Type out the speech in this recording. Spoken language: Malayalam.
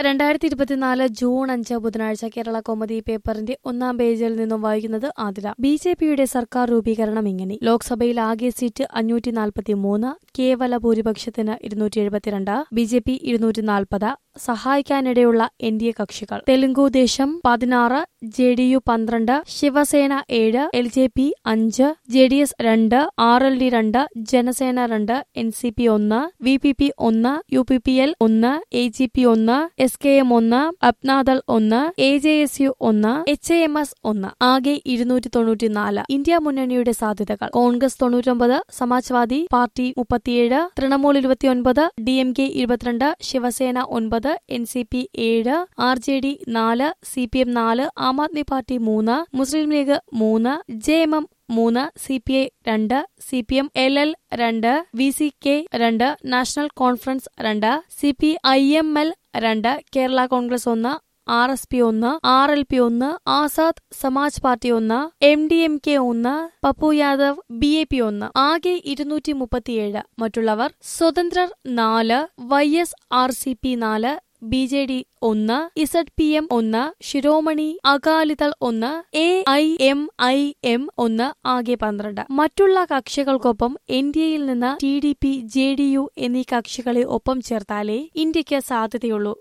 രണ്ടായിരത്തി ഇരുപത്തിനാല് ജൂൺ അഞ്ച് ബുധനാഴ്ച കേരള കോമഡി പേപ്പറിന്റെ ഒന്നാം പേജിൽ നിന്നും വായിക്കുന്നത് ആതിര ബി ജെ പിയുടെ സർക്കാർ രൂപീകരണം ഇങ്ങനെ ലോക്സഭയിൽ ആകെ സീറ്റ് അഞ്ഞൂറ്റി നാൽപ്പത്തി മൂന്ന് കേവല ഭൂരിപക്ഷത്തിന് ഇരുന്നൂറ്റി എഴുപത്തിരണ്ട് ബി ജെ പി ഇരുന്നൂറ്റി നാൽപ്പത് സഹായിക്കാനിടയുള്ള എൻ ഡി എ കക്ഷികൾ തെലുങ്കുദേശം പതിനാറ് ജെ ഡി യു പന്ത്രണ്ട് ശിവസേന ഏഴ് എൽ ജെ പി അഞ്ച് ജെ ഡി എസ് രണ്ട് ആർ എൽ ഡി രണ്ട് ജനസേന രണ്ട് എൻ സി പി ഒന്ന് വി പി പി ഒന്ന് യു പി പി എൽ ഒന്ന് എ ജി പി ഒന്ന് എസ് കെ എം ഒന്ന് അപ്നാദൾ ഒന്ന് എ ജെ എസ് യു ഒന്ന് എച്ച് എ എം എസ് ഒന്ന് ആകെ ഇരുന്നൂറ്റി തൊണ്ണൂറ്റിനാല് ഇന്ത്യ മുന്നണിയുടെ സാധ്യതകൾ കോൺഗ്രസ് തൊണ്ണൂറ്റൊമ്പത് സമാജ്വാദി പാർട്ടി മുപ്പത്തിയേഴ് തൃണമൂൽ ഇരുപത്തിയൊൻപത് ഡി എം കെ ഇരുപത്തിരണ്ട് ശിവസേന ഒൻപത് എൻ സി പി ഏഴ് ആർ ജെ ഡി നാല് സി പി എം നാല് ആം ആദ്മി പാർട്ടി മൂന്ന് മുസ്ലിം ലീഗ് മൂന്ന് ജെ എം എം മൂന്ന് സി പി ഐ രണ്ട് C P M L L രണ്ട് വി സി കെ രണ്ട് നാഷണൽ കോൺഫറൻസ് രണ്ട് C P I M L രണ്ട് കേരള കോൺഗ്രസ് ഒന്ന് ആർ എസ് പി ഒന്ന് ആർ എൽ പി ഒന്ന് ആസാദ് സമാജ് പാർട്ടി ഒന്ന് എം ഡി എം കെ ഒന്ന് Pappu Yadav B A P ഒന്ന് ആകെ ഇരുന്നൂറ്റി മുപ്പത്തിയേഴ് മറ്റുള്ളവർ സ്വതന്ത്രർ നാല് Y S R C P നാല് ബി ജെ ഡി ഒന്ന് ഇസഡ് പി എം ഒന്ന് ശിരോമണി അകാലിദൾ ഒന്ന് A I M I M ഒന്ന് ആകെ പന്ത്രണ്ട് മറ്റുള്ള കക്ഷികൾക്കൊപ്പം എൻ ഡി എയിൽ നിന്ന് T D P J D U എന്നീ കക്ഷികളെ ഒപ്പം ചേർത്താലേ ഇന്ത്യക്ക് സാധ്യതയുള്ളൂ